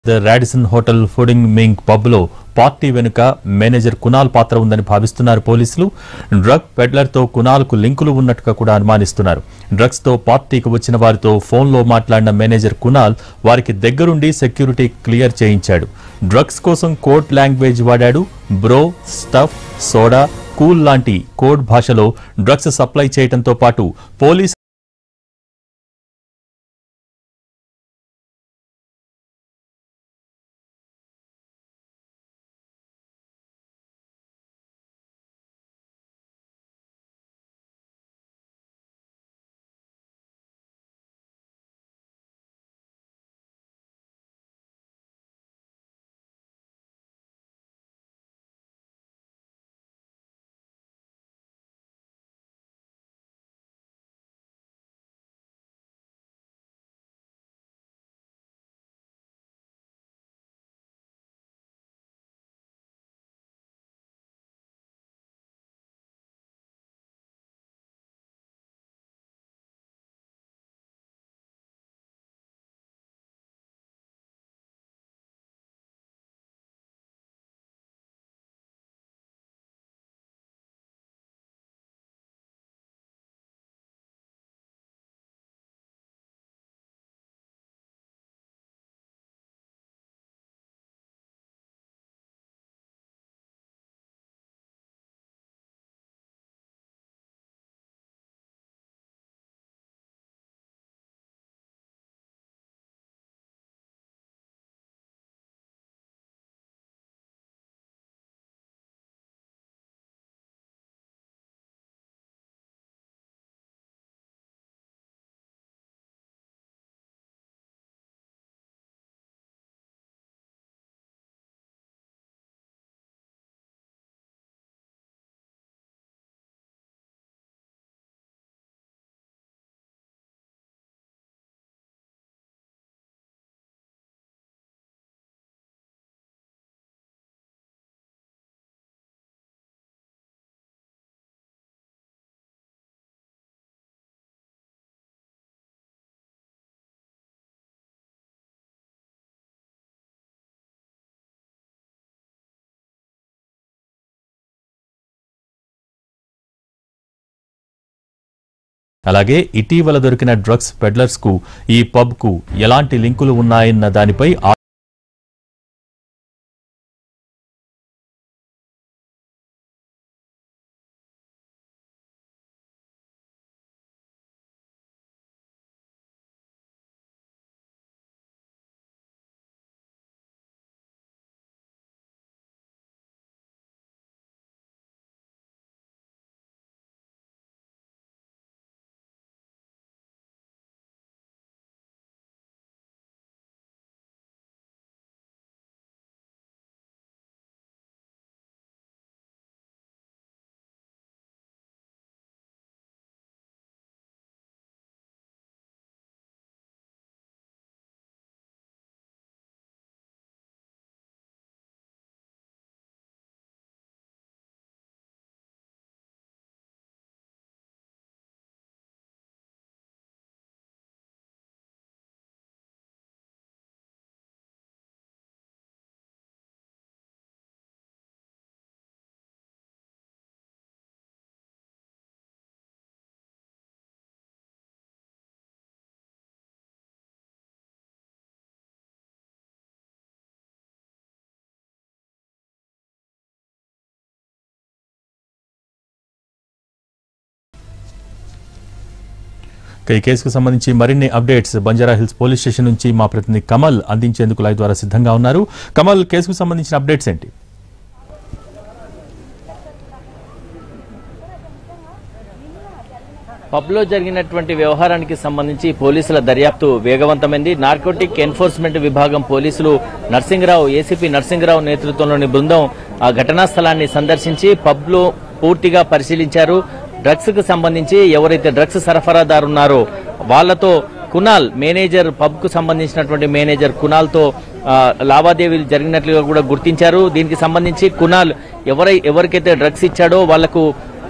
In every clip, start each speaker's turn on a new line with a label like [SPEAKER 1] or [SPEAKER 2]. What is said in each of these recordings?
[SPEAKER 1] the Radisson hotel pudding mink పబ్లో party వెనుక manager Kunal పాత్ర ఉందని భావిస్తున్నారు పోలీసులు డ్రగ్ పెడ్లర్తో కునాల్కు లింకులు ఉన్నట్టుగా కూడా అనుమానిస్తున్నారు డ్రగ్స్తో పార్టీకి వచ్చిన వారితో ఫోన్లో మాట్లాడిన మేనేజర్ కునాల్ వారికి దగ్గరుండి సెక్యూరిటీ క్లియర్ చేయించాడు డ్రగ్స్ కోసం కోడ్ లాంగ్వేజ్ వాడాడు బ్రో స్టఫ్ సోడా కూల్ లాంటి కోడ్ భాషలో డ్రగ్స్ సప్లై చేయడంతో పాటు పోలీస్ అలాగే ఇటీవల దొరికిన డ్రగ్స్ పెడ్లర్స్ కు ఈ పబ్ కు ఎలాంటి లింకులు ఉన్నాయన్న దానిపై ఆ- ఇక ఈ కేసుకు సంబంధించి మరిన్ని updates Banjara Hills police station నుంచి మా ప్రతినిధి కమల్ అందించేందుకు లైవ్ ద్వారా సిద్ధంగా ఉన్నారు కమల్ కేసుకు సంబంధించిన అప్డేట్స్ ఏంటి
[SPEAKER 2] పబ్లో జరిగినటువంటి వ్యవహారానికి సంబంధించి పోలీసుల దర్యాప్తు వేగవంతమైంది నార్కోటిక్ ఎన్ఫోర్స్మెంట్ విభాగం పోలీసులు నర్సింగరావు ఏసీపీ నర్సింగరావు నేతృత్వంలోని బృందం ఆ ఘటనా స్థలాన్ని సందర్శించి పబ్లో పూర్తిగా పరిశీలించారు డ్రగ్స్ కు సంబంధించి ఎవరైతే డ్రగ్స్ సరఫరాదారు ఉన్నారో వాళ్లతో కునాల్ మేనేజర్ పబ్ కు సంబంధించినటువంటి మేనేజర్ కునాల్ తో ఆ, లావాదేవీలు జరిగినట్లుగా కూడా గుర్తించారు దీనికి సంబంధించి కునాల్ ఎవరై ఎవరికైతే డ్రగ్స్ ఇచ్చాడో వాళ్లకు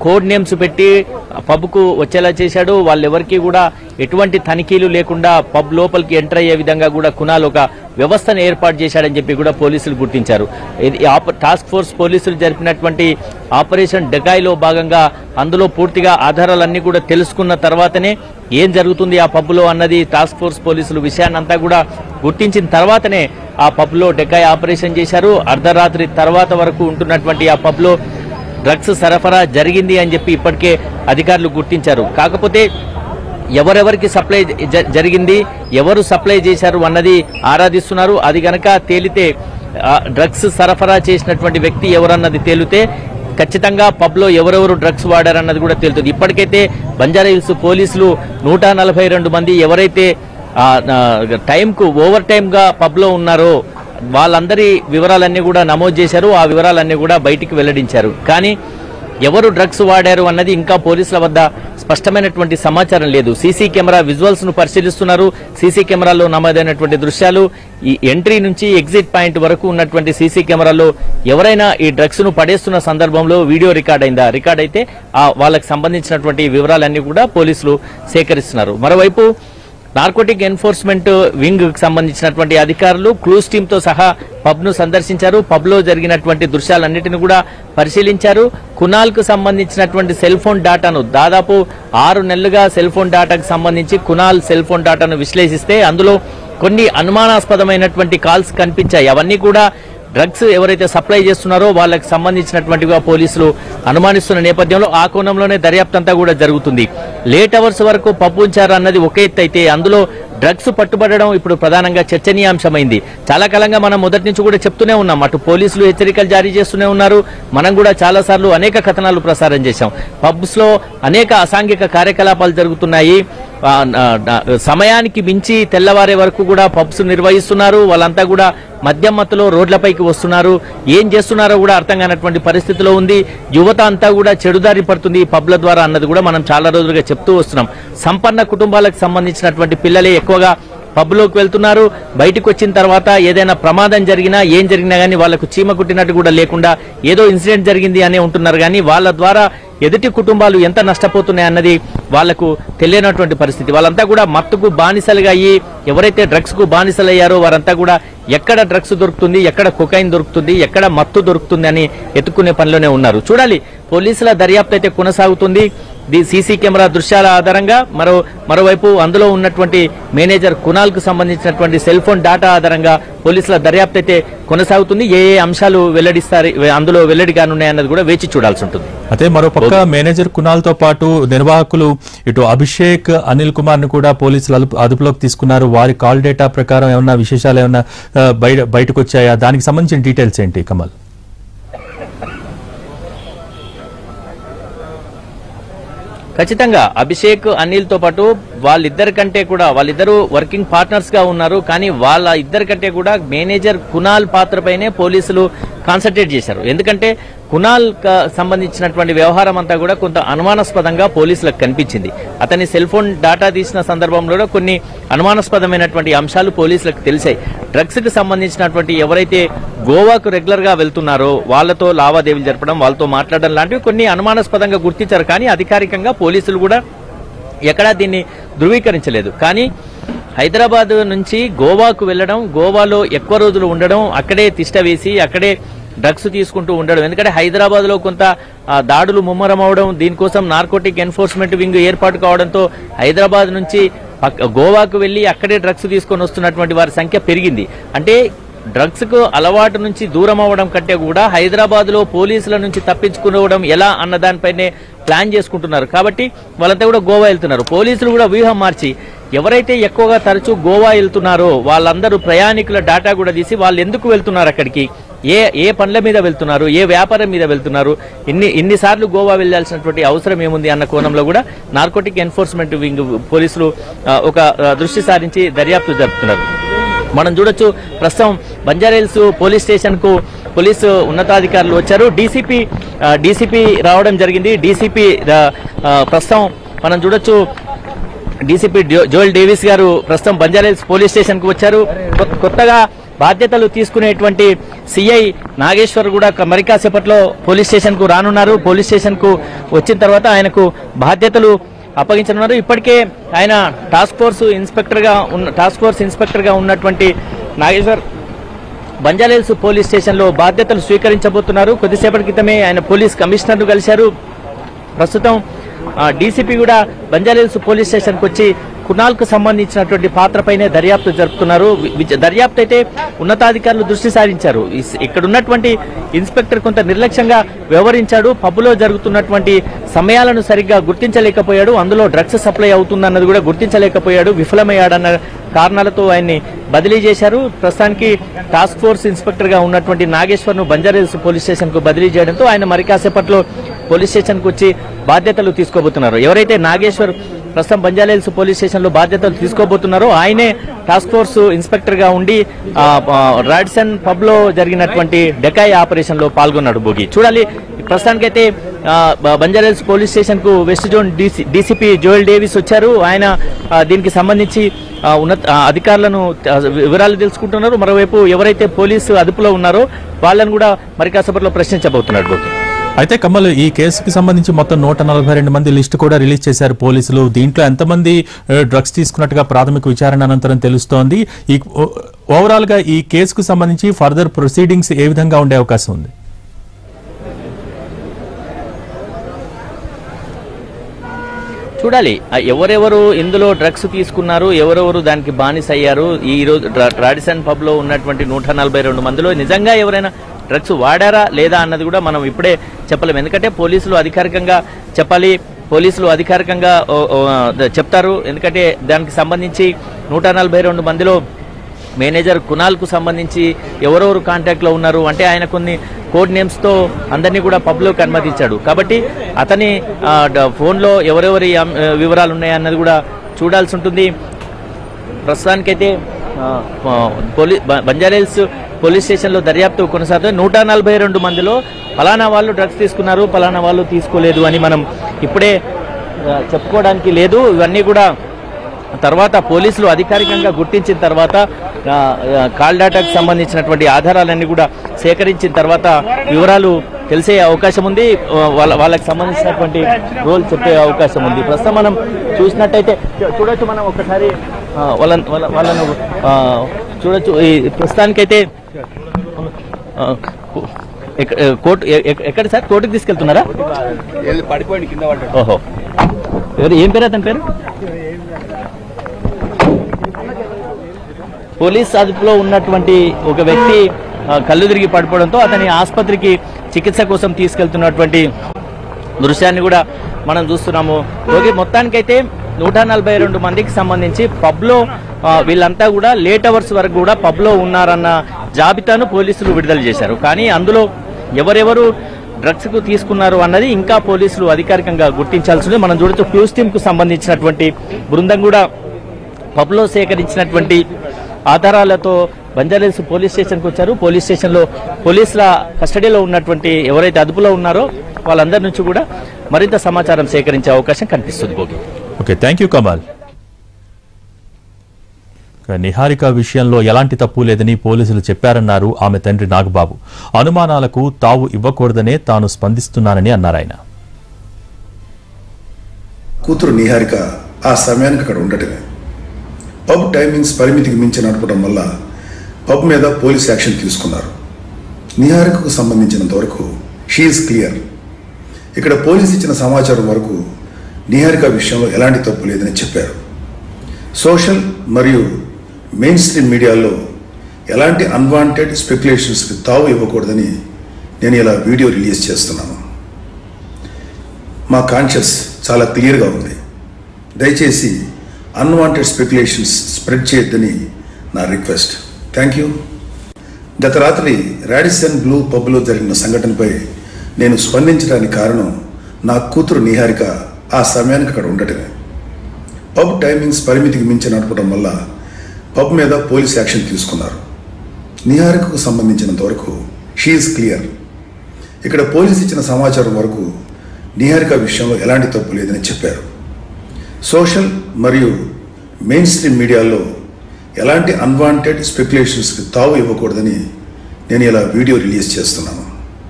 [SPEAKER 2] కోడ్ నేమ్స్ పెట్టి పబ్కు వచ్చేలా చేశాడు వాళ్ళెవరికి కూడా ఎటువంటి తనిఖీలు లేకుండా పబ్ లోపలికి ఎంటర్ అయ్యే విధంగా కూడా కునాల్ ఒక వ్యవస్థను ఏర్పాటు చేశాడని చెప్పి కూడా పోలీసులు గుర్తించారు ఇది ఆప- టాస్క్ ఫోర్స్ పోలీసులు జరిపినటువంటి ఆపరేషన్ డెకాయిలో భాగంగా అందులో పూర్తిగా ఆధారాలన్నీ కూడా తెలుసుకున్న తర్వాతనే ఏం జరుగుతుంది ఆ పబ్లో అన్నది టాస్క్ ఫోర్స్ పోలీసులు విషయాన్నంతా కూడా గుర్తించిన తర్వాతనే ఆ పబ్లో డెకాయ్ ఆపరేషన్ చేశారు అర్ధరాత్రి తర్వాత వరకు ఉంటున్నటువంటి ఆ పబ్లో డ్రగ్స్ సరఫరా జరిగింది అని చెప్పి ఇప్పటికే అధికారులు గుర్తించారు కాకపోతే ఎవరెవరికి సప్లై జ- జరిగింది ఎవరు సప్లై చేశారు అన్నది ఆరాధిస్తున్నారు అది గనక తేలితే ఆ, డ్రగ్స్ సరఫరా చేసినటువంటి వ్యక్తి ఎవరన్నది తేలితే ఖచ్చితంగా పబ్ లో ఎవరెవరు డ్రగ్స్ వాడారన్నది కూడా తేలుతుంది ఇప్పటికైతే బంజారా హిల్స్ పోలీసులు నూట నలభై రెండు మంది ఎవరైతే ఆ, ఆ, టైంకు ఓవర్ టైమ్ గా పబ్ లో ఉన్నారో వాళ్ళందరి వివరాలన్నీ కూడా నమోదు చేశారు ఆ వివరాలన్నీ కూడా బయటికి వెల్లడించారు కానీ ఎవరు డ్రగ్స్ వాడారు అన్నది ఇంకా పోలీసుల వద్ద స్పష్టమైనటువంటి సమాచారం లేదు సీసీ కెమెరా విజువల్స్ ను పరిశీలిస్తున్నారు సీసీ కెమెరాలో నమోదైనటువంటి దృశ్యాలు ఈ ఎంట్రీ నుంచి ఎగ్జిట్ పాయింట్ వరకు ఉన్నటువంటి సీసీ కెమెరాలో ఎవరైనా ఈ డ్రగ్స్ ను పడేస్తున్న సందర్భంలో వీడియో రికార్డ్ అయిందా రికార్డ్ అయితే ఆ వాళ్ళకి సంబంధించినటువంటి వివరాలన్నీ కూడా పోలీసులు సేకరిస్తున్నారు మరోవైపు నార్కోటిక్ ఎన్ఫోర్స్మెంట్ వింగ్ కు సంబంధించినటువంటి అధికారులు క్లూస్ టీమ్ తో సహా పబ్ ను సందర్శించారు పబ్ లో జరిగినటువంటి దృశ్యాలన్నిటిని కూడా పరిశీలించారు కునాల్ కు సంబంధించినటువంటి సెల్ ఫోన్ డేటాను దాదాపు ఆరు నెలలుగా సెల్ ఫోన్ డేటాకు సంబంధించి కునాల్ సెల్ ఫోన్ డేటాను విశ్లేషిస్తే అందులో కొన్ని అనుమానాస్పదమైనటువంటి కాల్స్ కనిపించాయి అవన్నీ కూడా డ్రగ్స్ ఎవరైతే సప్లై చేస్తున్నారో వాళ్ళకి సంబంధించినటువంటిగా పోలీసులు అనుమానిస్తున్న నేపథ్యంలో ఆ కోణంలోనే దర్యాప్తు అంతా కూడా జరుగుతుంది లేట్ అవర్స్ వరకు పప్పు ఉంచారు అన్నది ఒక ఎత్తు అయితే అందులో డ్రగ్స్ పట్టుబడడం ఇప్పుడు ప్రధానంగా చర్చనీయాంశమైంది చాలా కాలంగా మనం మొదటి నుంచి కూడా చెప్తూనే ఉన్నాం అటు పోలీసులు హెచ్చరికలు జారీ చేస్తూనే ఉన్నారు మనం కూడా చాలా సార్లు అనేక కథనాలు ప్రసారం చేశాం పబ్స్ లో అనేక అసాంఘిక కార్యకలాపాలు జరుగుతున్నాయి ఆ, ఆ, ఆ, సమయానికి మించి తెల్లవారే వరకు కూడా పబ్స్ నిర్వహిస్తున్నారు వాళ్ళంతా కూడా మద్యం మత్తులో రోడ్లపైకి వస్తున్నారు ఏం చేస్తున్నారో కూడా అర్థం కానటువంటి పరిస్థితిలో ఉంది యువత అంతా కూడా చెడుదారి పడుతుంది ఈ పబ్ల ద్వారా అన్నది కూడా మనం చాలా రోజులుగా చెప్తూ వస్తున్నాం సంపన్న కుటుంబాలకు సంబంధించినటువంటి పిల్లలే ఎక్కువగా పబ్లోకి వెళ్తున్నారు బయటకు వచ్చిన తర్వాత ఏదైనా ప్రమాదం జరిగినా ఏం జరిగినా కానీ వాళ్ళకు చీమ కుట్టినట్టు కూడా లేకుండా ఏదో ఇన్సిడెంట్ జరిగింది అనే ఉంటున్నారు కానీ వాళ్ళ ద్వారా ఎదుటి కుటుంబాలు ఎంత నష్టపోతున్నాయి అన్నది వాళ్లకు తెలియనటువంటి పరిస్థితి వాళ్ళంతా కూడా మత్తుకు బానిసలుగా అయ్యి ఎవరైతే డ్రగ్స్ కు బానిసలయ్యారో వారంతా కూడా ఎక్కడ డ్రగ్స్ దొరుకుతుంది ఎక్కడ కొకైన్ దొరుకుతుంది ఎక్కడ మత్తు దొరుకుతుంది అని ఎత్తుకునే పనిలోనే ఉన్నారు చూడాలి పోలీసుల దర్యాప్తు అయితే కొనసాగుతుంది ది సీసీ కెమెరా దృశ్యాల ఆధారంగా మరో మరోవైపు అందులో ఉన్నటువంటి మేనేజర్ కునాల్ కు సంబంధించినటువంటి సెల్ ఫోన్ డేటా ఆధారంగా పోలీసుల దర్యాప్తు అయితే కొనసాగుతుంది ఏ ఏ అంశాలు వెల్లడిస్తారు అందులో వెల్లడి కానున్నాయన్నది కూడా వేచి చూడాల్సి ఉంటుంది
[SPEAKER 1] అయితే మరోపక్క మేనేజర్ కునాల్ తో పాటు నిర్వాహకులు ఇటు అభిషేక్ అనిల్ కుమార్ ను కూడా పోలీసులు అదుపు- అదుపులోకి తీసుకున్నారు వారి కాల్ డేటా ప్రకారం ఏమన్నా విశేషాలు ఏమన్నా ఆ, బయట బయటకు వచ్చాయా దానికి సంబంధించిన డీటెయిల్స్ ఏంటి కమల్
[SPEAKER 2] ఖచ్చితంగా అభిషేక్ అనిల్ తో పాటు వాళ్ళిద్దరి కంటే కూడా వాళ్ళిద్దరూ వర్కింగ్ పార్ట్నర్స్ గా ఉన్నారు కానీ వాళ్ళ ఇద్దరి కంటే కూడా మేనేజర్ కునాల్ పాత్రపైనే పోలీసులు కాన్సన్ట్రేట్ చేశారు ఎందుకంటే కునాల్ క- సంబంధించినటువంటి వ్యవహారం అంతా కూడా కొంత అనుమానాస్పదంగా పోలీసులకు కనిపించింది అతని సెల్ ఫోన్ డేటా తీసిన సందర్భంలో కూడా కొన్ని అనుమానాస్పదమైనటువంటి అంశాలు పోలీసులకు తెలిసాయి డ్రగ్స్ కి సంబంధించినటువంటి ఎవరైతే గోవాకు రెగ్యులర్ గా వెళ్తున్నారో వాళ్ళతో లావాదేవీలు జరపడం వాళ్ళతో మాట్లాడడం లాంటివి కొన్ని అనుమానాస్పదంగా గుర్తించారు కానీ అధికారికంగా పోలీసులు కూడా ఎక్కడా దీన్ని ధృవీకరించలేదు కానీ హైదరాబాద్ నుంచి గోవాకు వెళ్ళడం గోవాలో ఎక్కువ రోజులు ఉండడం అక్కడే తిష్ట వేసి అక్కడే డ్రగ్స్ తీసుకుంటూ ఉండడం ఎందుకంటే హైదరాబాద్ లో కొంత ఆ, దాడులు ముమ్మరం అవడం దీనికోసం నార్కోటిక్ ఎన్ఫోర్స్మెంట్ వింగ్ ఏర్పాటు కావడంతో హైదరాబాద్ నుంచి పక్క- గోవాకు వెళ్లి అక్కడే డ్రగ్స్ తీసుకొని వస్తున్నటువంటి వారి సంఖ్య పెరిగింది అంటే డ్రగ్స్ కు అలవాటు నుంచి దూరం అవ్వడం కంటే కూడా హైదరాబాద్ లో పోలీసుల నుంచి తప్పించుకోవడం ఎలా అన్న దానిపైనే ప్లాన్ చేసుకుంటున్నారు కాబట్టి వాళ్ళంతా కూడా గోవా వెళ్తున్నారు పోలీసులు కూడా వ్యూహం మార్చి ఎవరైతే ఎక్కువగా తరచూ గోవా వెళ్తున్నారో వాళ్ళందరూ ప్రయాణికుల డేటా కూడా తీసి వాళ్ళు ఎందుకు వెళ్తున్నారు అక్కడికి ఏ ఏ పనుల మీద వెళ్తున్నారు ఏ వ్యాపారం మీద వెళ్తున్నారు ఇన్ని ఇన్నిసార్లు గోవా వెళ్లాల్సినటువంటి అవసరం ఏముంది అన్న కోణంలో కూడా నార్కోటిక్ ఎన్ఫోర్స్మెంట్ వింగ్ పోలీసులు ఆ, ఒక ఆ, దృష్టి సారించి దర్యాప్తు జరుపుతున్నారు మనం చూడొచ్చు ప్రస్తుతం బంజారాహిల్స్ పోలీస్ స్టేషన్ కు పోలీసు ఉన్నతాధికారులు వచ్చారు డీసీపీ డీసీపీ రావడం జరిగింది డీసీపీ ప్రస్తుతం మనం చూడొచ్చు డీసీపీ జోయల్ డేవిస్ గారు ప్రస్తుతం బంజారాహిల్స్ పోలీస్ స్టేషన్ కు వచ్చారు కొ- కొత్తగా బాధ్యతలు తీసుకునేటువంటి సిఐ నాగేశ్వర్ కూడా క- మరి కాసేపట్లో పోలీస్ స్టేషన్ కు రానున్నారు పోలీస్ స్టేషన్ కు వచ్చిన తర్వాత ఆయనకు బాధ్యతలు అప్పగించనున్నారు ఇప్పటికే ఆయన టాస్క్ ఫోర్స్ ఇన్స్పెక్టర్ గా ఉన్న టాస్క్ ఫోర్స్ ఇన్స్పెక్టర్ గా ఉన్నటువంటి నాగేశ్వర్ బంజారాహిల్స్ పోలీస్ స్టేషన్లో బాధ్యతలు స్వీకరించబోతున్నారు కొద్దిసేపటి క్రితమే ఆయన పోలీస్ కమిషనర్ను కలిశారు ప్రస్తుతం డీసీపీ కూడా బంజారాహిల్స్ పోలీస్ స్టేషన్కి వచ్చి కునాల్కు సంబంధించినటువంటి పాత్రపైనే దర్యాప్తు జరుపుతున్నారు వి- విచ- దర్యాప్తు అయితే ఉన్నతాధికారులు దృష్టి సారించారు ఇస్- ఇక్కడ ఉన్నటువంటి ఇన్స్పెక్టర్ కొంత నిర్లక్ష్యంగా వ్యవహరించాడు పబ్బులో జరుగుతున్నటువంటి సమయాలను సరిగ్గా గుర్తించలేకపోయాడు అందులో డ్రగ్స్ సప్లై అవుతుందన్నది కూడా గుర్తించలేకపోయాడు విఫలమయ్యాడన్న కారణాలతో ఆయన్ని బదిలీ చేశారు ప్రస్తుతానికి టాస్క్ ఫోర్స్ ఇన్స్పెక్టర్ గా ఉన్నటువంటి నాగేశ్వర్ ను బంజారాహిల్స్ పోలీస్ స్టేషన్ కు బదిలీ చేయడంతో ఆయన మరి కాసేపట్లో పోలీస్ స్టేషన్ కు వచ్చి బాధ్యతలు తీసుకోబోతున్నారు ఎవరైతే నాగేశ్వర్ ప్రస్తుతం బంజారాహిల్స్ పోలీస్ స్టేషన్ లో బాధ్యతలు తీసుకోబోతున్నారో ఆయనే టాస్క్ ఫోర్స్ ఇన్స్పెక్టర్ గా ఉండి ఆ, ఆ, రాడ్సన్ పబ్ లో జరిగినటువంటి డెకాయ్ ఆపరేషన్ లో పాల్గొన్నాడు భోగి చూడాలి ప్రస్తుతానికైతే ఆ, బ- బంజారాహిల్స్ పోలీస్ స్టేషన్ కు west zone DC DCP Joel Davis వచ్చారు ఆయన ఆ, దీనికి సంబంధించి ఆ, ఉన్నత ఆ, అధికారులను ఆ, వివరాలు తెలుసుకుంటున్నారు మరోవైపు ఎవరైతే పోలీసు అదుపులో ఉన్నారో వాళ్ళని కూడా మరి కాసేపట్లో ప్రశ్నించబోతున్నాడు భోగి
[SPEAKER 1] అయితే కమల్ ఈ కేసుకి సంబంధించి మొత్తం నూట నలభై రెండు మంది లిస్టు కూడా రిలీజ్ చేశారు పోలీసులు దీంట్లో ఎంతమంది ఆ, డ్రగ్స్ తీసుకున్నట్టుగా ప్రాథమిక విచారణ అనంతరం తెలుస్తోంది ఈ ఓ- ఓవరాల్ గా ఈ కేసుకు సంబంధించి ఫర్దర్ ప్రొసీడింగ్స్ ఏ విధంగా ఉండే అవకాశం ఉంది
[SPEAKER 2] చూడాలి ఆ ఎవరెవరు ఇందులో డ్రగ్స్ తీసుకున్నారు ఎవరెవరు దానికి బానిస అయ్యారు ఈ రోజు డ్రా- రాడిసన్ పబ్ లో ఉన్నటువంటి నూట నలభై రెండు మందిలో నిజంగా ఎవరైనా డ్రగ్స్ వాడారా లేదా అన్నది కూడా మనం ఇప్పుడే చెప్పలేము ఎందుకంటే పోలీసులు అధికారికంగా చెప్పాలి పోలీసులు అధికారికంగా ఓ, ఓ, ద- చెప్తారు ఎందుకంటే దానికి సంబంధించి నూట నలభై రెండు మందిలో మేనేజర్ కునాల్కు సంబంధించి ఎవరెవరు కాంటాక్ట్లో ఉన్నారు అంటే ఆయన కొన్ని కోడ్ నేమ్స్తో అందరినీ కూడా పబ్లోకి అనుమతించాడు కాబట్టి అతని ఆ, డ- ఫోన్లో ఎవరెవరి అం- వివరాలు ఉన్నాయన్నది కూడా చూడాల్సి ఉంటుంది ప్రస్తుతానికైతే ఆ, ఆ, పోలీ బ- బంజారాహిల్స్ పోలీస్ స్టేషన్లో దర్యాప్తు కొనసాగుతుంది నూట నలభై రెండు మందిలో ఫలానా వాళ్ళు డ్రగ్స్ తీసుకున్నారు ఫలానా వాళ్ళు తీసుకోలేదు అని మనం ఇప్పుడే ఆ, చెప్పుకోవడానికి లేదు ఇవన్నీ కూడా తర్వాత పోలీసులు అధికారికంగా గుర్తించిన తర్వాత ఆ, ఆ, కాల్ డేటాకు సంబంధించినటువంటి ఆధారాలన్నీ కూడా సేకరించిన తర్వాత వివరాలు తెలిసే అవకాశం ఉంది ఆ, వాళ్ళ వాళ్ళకి సంబంధించినటువంటి రోల్ చెప్పే అవకాశం ఉంది ప్రస్తుతం మనం చూసినట్టయితే చూ- చూడొచ్చు మనం ఒకసారి ఆ, వాళ్ళ వాళ్ళ వాళ్ళను ఆ, చూడొచ్చు ఈ ప్రస్తుతానికైతే ఆ, కో- ఎక్క- కోర్టు ఎ- ఎక్క- ఎక్కడ సార్ కోర్టుకి తీసుకెళ్తున్నారా
[SPEAKER 3] పడిపోయింది కింద పడ్డాడు
[SPEAKER 2] ఓహో ఎవరు ఏం పేరు అతని పేరు పోలీస్ అదుపులో ఉన్నటువంటి ఒక వ్యక్తి ఆ, కళ్ళు తిరిగి పడిపోవడంతో అతని ఆసుపత్రికి చికిత్స కోసం తీసుకెళ్తున్నటువంటి దృశ్యాన్ని కూడా మనం చూస్తున్నాము ఓకే మొత్తానికైతే నూట నలభై రెండు మందికి సంబంధించి పబ్లో ఆ, వీళ్ళంతా కూడా లేట్ అవర్స్ వరకు కూడా పబ్లో ఉన్నారన్న జాబితాను పోలీసులు విడుదల చేశారు కానీ అందులో ఎవరెవరు డ్రగ్స్ కు తీసుకున్నారు అన్నది ఇంకా పోలీసులు అధికారికంగా గుర్తించాల్సి ఉంది మనం చూడొచ్చు ఫ్యూస్ టీమ్ కు సంబంధించినటువంటి బృందం కూడా పబ్లో సేకరించినటువంటి ఆధారాలతో బంజారాహిల్స్ పోలీస్ స్టేషన్కి వచ్చారు పోలీస్ స్టేషన్లో పోలీసుల కస్టడీలో ఉన్నటువంటి ఎవరైతే అదుపులో ఉన్నారో వాళ్ళందరి నుంచి కూడా మరింత సమాచారం సేకరించే అవకాశం కనిపిస్తుంది భోగి
[SPEAKER 1] ఓకే థ్యాంక్ యూ కమాల్ ఇక నిహారిక విషయంలో ఎలాంటి తప్పు లేదని పోలీసులు చెప్పారన్నారు ఆమె తండ్రి నాగబాబు అనుమానాలకు తావు ఇవ్వకూడదనే తాను స్పందిస్తున్నానని అన్నారు ఆయన
[SPEAKER 4] కూతురు నిహారిక ఆ సమయానికి అక్కడ ఉండటమే పబ్ టైమింగ్స్ పరిమితికి మించి నడపడం వల్ల పబ్ మీద పోలీస్ యాక్షన్ తీసుకున్నారు నిహారికకు సంబంధించినంత వరకు షీఈస్ క్లియర్ ఇక్కడ పోలీస్ ఇచ్చిన సమాచారం వరకు నిహారిక విషయంలో ఎలాంటి తప్పు లేదని చెప్పారు సోషల్ మరియు మెయిన్ స్ట్రీమ్ మీడియాలో ఎలాంటి అన్వాంటెడ్ స్పెక్యులేషన్స్కి తావు ఇవ్వకూడదని నేను ఇలా వీడియో రిలీజ్ చేస్తున్నాను మా కాన్షియస్ చాలా క్లియర్గా ఉంది దయచేసి అన్వాంటెడ్ స్పెక్యులేషన్స్ స్ప్రెడ్ చేయొద్దని నా రిక్వెస్ట్ థ్యాంక్ యూ గత రాత్రి రాడిసన్ బ్లూ పబ్లో జరిగిన సంఘటనపై నేను స్పందించడానికి కారణం నా కూతురు నిహారిక ఆ సమయానికి అక్కడ ఉండటమే పబ్ టైమింగ్స్ పరిమితికి మించి నడపడం వల్ల పబ్ మీద పోలీస్ యాక్షన్ తీసుకున్నారు నిహారికకు సంబంధించినంత వరకు షీఈస్ క్లియర్ ఇక్కడ పోలీస్ ఇచ్చిన సమాచారం వరకు నిహారిక విషయంలో ఎలాంటి తప్పు లేదని చెప్పారు సోషల్ మరియు మెయిన్ స్ట్రీమ్ మీడియాలో ఎలాంటి అన్వాంటెడ్ స్పెక్యులేషన్స్కి తావు ఇవ్వకూడదని నేను ఇలా వీడియో రిలీజ్ చేస్తున్నాను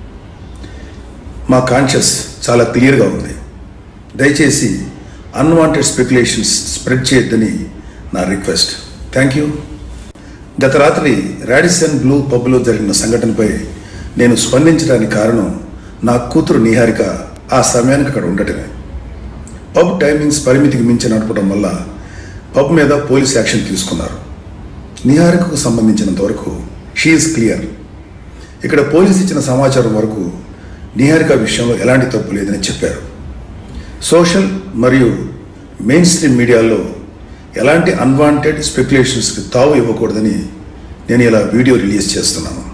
[SPEAKER 4] మా కాన్షియస్ చాలా క్లియర్గా ఉంది దయచేసి అన్వాంటెడ్ స్పెక్యులేషన్స్ స్ప్రెడ్ చేయొద్దని నా రిక్వెస్ట్ థ్యాంక్ యూ గత రాత్రి రాడిసన్ బ్లూ పబ్లో జరిగిన సంఘటనపై నేను స్పందించడానికి కారణం నా కూతురు నిహారిక ఆ సమయానికి అక్కడ ఉండటమే పబ్ టైమింగ్స్ పరిమితికి మించి నడపడం వల్ల పబ్ మీద పోలీస్ యాక్షన్ తీసుకున్నారు నిహారికకు సంబంధించినంత వరకు షీఈస్ క్లియర్ ఇక్కడ పోలీస్ ఇచ్చిన సమాచారం వరకు నిహారిక విషయంలో ఎలాంటి తప్పు లేదని చెప్పారు సోషల్ మరియు మెయిన్ స్ట్రీమ్ మీడియాలో ఎలాంటి అన్వాంటెడ్ స్పెక్యులేషన్స్కి తావు ఇవ్వకూడదని నేను ఇలా వీడియో రిలీజ్ చేస్తున్నాను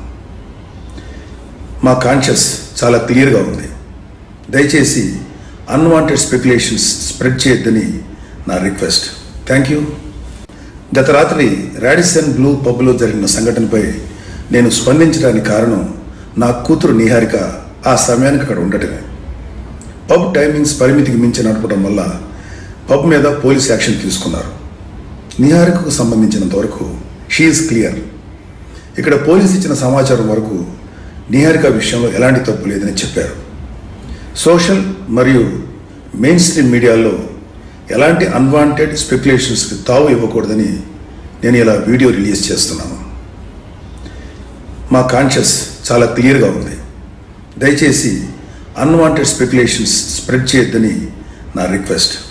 [SPEAKER 4] మా కాన్షియస్ చాలా క్లియర్గా ఉంది దయచేసి అన్వాంటెడ్ స్పెక్యులేషన్స్ స్ప్రెడ్ చేయొద్దని నా రిక్వెస్ట్ థ్యాంక్ యూ గత రాత్రి రాడిసన్ బ్లూ పబ్లో జరిగిన సంఘటనపై నేను స్పందించడానికి కారణం నా కూతురు నిహారిక ఆ సమయానికి అక్కడ ఉండటమే పబ్ టైమింగ్స్ పరిమితికి మించి నడపడం వల్ల పబ్ మీద పోలీస్ యాక్షన్ తీసుకున్నారు నిహారికకు సంబంధించినంత వరకు షీఈస్ క్లియర్ ఇక్కడ పోలీస్ ఇచ్చిన సమాచారం వరకు నిహారిక విషయంలో ఎలాంటి తప్పు లేదని చెప్పారు సోషల్ మరియు మెయిన్ స్ట్రీమ్ మీడియాలో ఎలాంటి అన్వాంటెడ్ స్పెక్యులేషన్స్కి తావు ఇవ్వకూడదని నేను ఇలా వీడియో రిలీజ్ చేస్తున్నాను మా కాన్షియస్ చాలా క్లియర్గా ఉంది దయచేసి అన్వాంటెడ్ స్పెక్యులేషన్స్ స్ప్రెడ్ చేయొద్దని నా రిక్వెస్ట్